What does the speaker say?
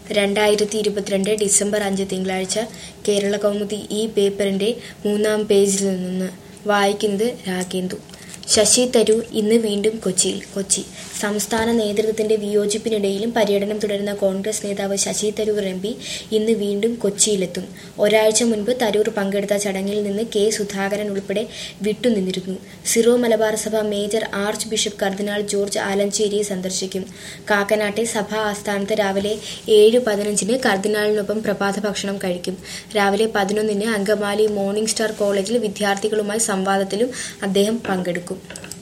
രണ്ടായിരത്തി ഇരുപത്തിരണ്ട് ഡിസംബർ അഞ്ച് തിങ്കളാഴ്ച കേരള കൗമുദി ഈ പേപ്പറിന്റെ മൂന്നാം പേജിൽ നിന്ന് വായിക്കുന്നത് രാഗേന്ദു ശശി തരൂർ ഇന്ന് വീണ്ടും കൊച്ചിയിൽ കൊച്ചി സംസ്ഥാന നേതൃത്വത്തിന്റെ വിയോജിപ്പിനിടയിലും പര്യടനം തുടരുന്ന കോൺഗ്രസ് നേതാവ് ശശി തരൂർ എം പി ഇന്ന് വീണ്ടും കൊച്ചിയിലെത്തും ഒരാഴ്ച മുൻപ് തരൂർ പങ്കെടുത്ത ചടങ്ങിൽ നിന്ന് കെ സുധാകരൻ ഉൾപ്പെടെ വിട്ടുനിന്നിരുന്നു സിറോ മലബാർ സഭ major archbishop cardinal George ആലഞ്ചേരിയെ സന്ദർശിക്കും കാക്കനാട്ടെ സഭാ ആസ്ഥാനത്ത് രാവിലെ ഏഴ് പതിനഞ്ചിന് കർദിനാളിനൊപ്പം പ്രഭാത ഭക്ഷണം കഴിക്കും രാവിലെ പതിനൊന്നിന് അങ്കമാലി മോർണിംഗ് സ്റ്റാർ കോളേജിൽ വിദ്യാർത്ഥികളുമായി സംവാദത്തിലും അദ്ദേഹം പങ്കെടുക്കും